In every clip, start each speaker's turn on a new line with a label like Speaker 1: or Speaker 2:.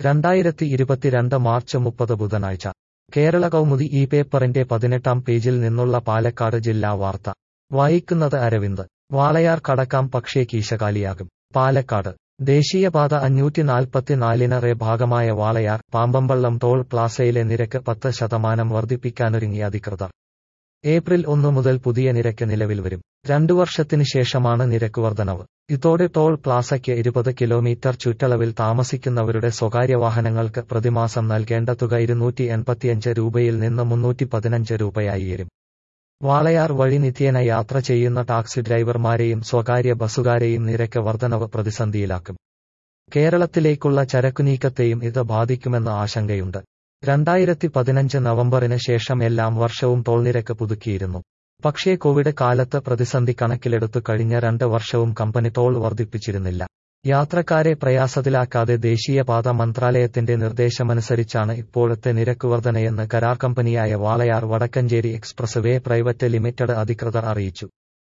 Speaker 1: രണ്ടായിരത്തി ഇരുപത്തിരണ്ട് മാർച്ച് മുപ്പത് ബുധനാഴ്ച കേരള കൗമുദി ഈ പേപ്പറിന്റെ പതിനെട്ടാം പേജിൽ നിന്നുള്ള പാലക്കാട് ജില്ലാ വാർത്ത വായിക്കുന്നത് അരവിന്ദ് വാളയാർ കടക്കാം പക്ഷേ കീശകാലിയാകും പാലക്കാട് ദേശീയപാത അഞ്ഞൂറ്റി നാൽപ്പത്തിനാലിന് റേ ഭാഗമായ വാളയാർ പാമ്പമ്പള്ളം ടോൾ പ്ലാസയിലെ നിരക്ക് പത്ത് ശതമാനം വർദ്ധിപ്പിക്കാനൊരുങ്ങി അധികൃതർ ഏപ്രിൽ ഒന്ന് മുതൽ പുതിയ നിരക്ക് നിലവിൽ വരും രണ്ടു വർഷത്തിന് ശേഷമാണ് നിരക്ക് വർധനവ് ഇതോടെ ടോൾ പ്ലാസയ്ക്ക് ഇരുപത് കിലോമീറ്റർ ചുറ്റളവിൽ താമസിക്കുന്നവരുടെ സ്വകാര്യ വാഹനങ്ങൾക്ക് പ്രതിമാസം നൽകേണ്ട തുക ഇരുന്നൂറ്റി എൺപത്തിയഞ്ച് രൂപയിൽ നിന്ന് മുന്നൂറ്റി പതിനഞ്ച് രൂപയായി ഉയരും വാളയാർ വഴി നിത്യേന യാത്ര ചെയ്യുന്ന ടാക്സി ഡ്രൈവർമാരെയും സ്വകാര്യ ബസ്സുകാരെയും നിരക്ക് വർധനവ് പ്രതിസന്ധിയിലാക്കും കേരളത്തിലേക്കുള്ള ചരക്കുനീക്കത്തെയും ഇത് ബാധിക്കുമെന്ന ആശങ്കയുണ്ട് രണ്ടായിരത്തി പതിനഞ്ച് നവംബറിന് ശേഷം എല്ലാം വർഷവും ടോൾ നിരക്ക് പുതുക്കിയിരുന്നു പക്ഷേ കോവിഡ് കാലത്ത് പ്രതിസന്ധി കണക്കിലെടുത്തു കഴിഞ്ഞ രണ്ട് വർഷവും കമ്പനി ടോൾ വർദ്ധിപ്പിച്ചിരുന്നില്ല യാത്രക്കാരെ പ്രയാസത്തിലാക്കാതെ ദേശീയപാത മന്ത്രാലയത്തിന്റെ നിർദ്ദേശമനുസരിച്ചാണ് ഇപ്പോഴത്തെ നിരക്ക് വർധനയെന്ന് കരാർ കമ്പനിയായ Walayar Vadakkencherry express way private limited അധികൃതർ അറിയിച്ചു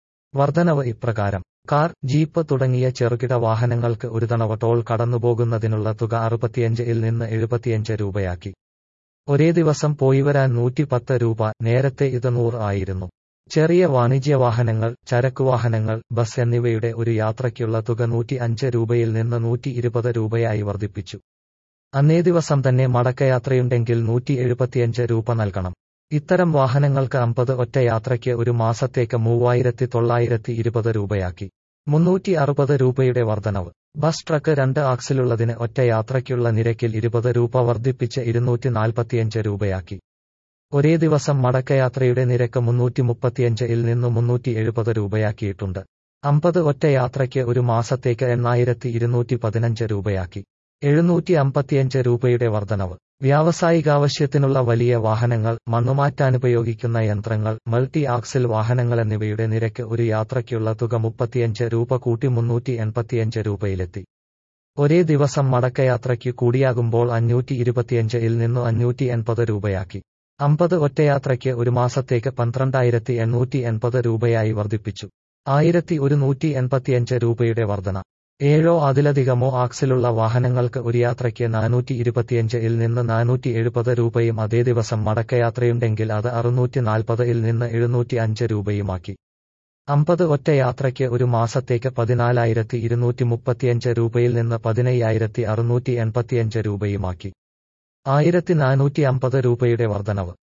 Speaker 1: വർധനവ് ഇപ്രകാരം കാർ ജീപ്പ് തുടങ്ങിയ ചെറുകിട വാഹനങ്ങൾക്ക് ഒരു തവണ ടോൾ കടന്നുപോകുന്നതിനുള്ള തുക അറുപത്തിയഞ്ച് ഇൽ നിന്ന് എഴുപത്തിയഞ്ച് രൂപയാക്കി ഒരേ ദിവസം പോയി വരാൻ നൂറ്റിപ്പത്ത് രൂപ നേരത്തെ ഇത് നൂറ് ആയിരുന്നു ചെറിയ വാണിജ്യ വാഹനങ്ങൾ ചരക്കുവാഹനങ്ങൾ ബസ് എന്നിവയുടെ ഒരു യാത്രയ്ക്കുള്ള തുക നൂറ്റി അഞ്ച് രൂപയിൽ നിന്ന് നൂറ്റി ഇരുപത് രൂപയായി വർദ്ധിപ്പിച്ചു അന്നേ ദിവസം തന്നെ മടക്കയാത്രയുണ്ടെങ്കിൽ നൂറ്റി എഴുപത്തിയഞ്ച് രൂപ നൽകണം ഇത്തരം വാഹനങ്ങൾക്ക് അമ്പത് ഒറ്റ യാത്രയ്ക്ക് ഒരു മാസത്തേക്ക് മൂവായിരത്തി തൊള്ളായിരത്തി ഇരുപത് രൂപയാക്കി മുന്നൂറ്റി അറുപത് രൂപയുടെ വർധനവ് ബസ് ട്രക്ക് രണ്ട് ആക്സിലുള്ളതിന് ഒറ്റ യാത്രയ്ക്കുള്ള നിരക്കിൽ ഇരുപത് രൂപ വർദ്ധിപ്പിച്ച് ഇരുന്നൂറ്റി നാൽപ്പത്തിയഞ്ച് രൂപയാക്കി ഒരേ ദിവസം മടക്കയാത്രയുടെ നിരക്ക് മുന്നൂറ്റി മുപ്പത്തിയഞ്ച് ഇൽ നിന്ന് മുന്നൂറ്റി എഴുപത് രൂപയാക്കിയിട്ടുണ്ട് അമ്പത് ഒറ്റ യാത്രയ്ക്ക് ഒരു മാസത്തേക്ക് എണ്ണായിരത്തി ഇരുന്നൂറ്റി പതിനഞ്ച് രൂപയാക്കി എഴുന്നൂറ്റി അമ്പത്തിയഞ്ച് രൂപയുടെ വർധനവ് വ്യാവസായികാവശ്യത്തിനുള്ള വലിയ വാഹനങ്ങൾ മണ്ണുമാറ്റാനുപയോഗിക്കുന്ന യന്ത്രങ്ങൾ മൾട്ടി ആക്സിൽ വാഹനങ്ങൾ എന്നിവയുടെ നിരക്ക് ഒരു യാത്രയ്ക്കുള്ള തുക മുപ്പത്തിയഞ്ച് രൂപ കൂട്ടി മുന്നൂറ്റി എൺപത്തിയഞ്ച് രൂപയിലെത്തി ഒരേ ദിവസം മടക്കയാത്രയ്ക്ക് കൂടിയാകുമ്പോൾ അഞ്ഞൂറ്റി ഇരുപത്തിയഞ്ച് ഇൽ നിന്നു അഞ്ഞൂറ്റി എൺപത് രൂപയാക്കി അമ്പത് ഒറ്റയാത്രയ്ക്ക് ഒരു മാസത്തേക്ക് പന്ത്രണ്ടായിരത്തി എണ്ണൂറ്റി എൺപത് രൂപയായി വർദ്ധിപ്പിച്ചു ആയിരത്തി ഒരു നൂറ്റി എൺപത്തിയഞ്ച് രൂപയുടെ വർധന ഏഴോ അതിലധികമോ ആക്സിലുള്ള വാഹനങ്ങൾക്ക് ഒരു യാത്രയ്ക്ക് നാനൂറ്റി ഇരുപത്തിയഞ്ച് ഇൽ നിന്ന് നാനൂറ്റി എഴുപത് രൂപയും അതേ ദിവസം മടക്കയാത്രയുണ്ടെങ്കിൽ അത് അറുന്നൂറ്റി നാൽപ്പത് ഇൽ നിന്ന് എഴുന്നൂറ്റി അഞ്ച് രൂപയുമാക്കി അമ്പത് ഒറ്റ യാത്രയ്ക്ക് ഒരു മാസത്തേക്ക് പതിനാലായിരത്തി ഇരുന്നൂറ്റി മുപ്പത്തിയഞ്ച് രൂപയിൽ നിന്ന് പതിനയ്യായിരത്തി അറുന്നൂറ്റി എൺപത്തിയഞ്ച് രൂപയുമാക്കി ആയിരത്തി നാനൂറ്റി അമ്പത് രൂപയുടെ വർധനവ്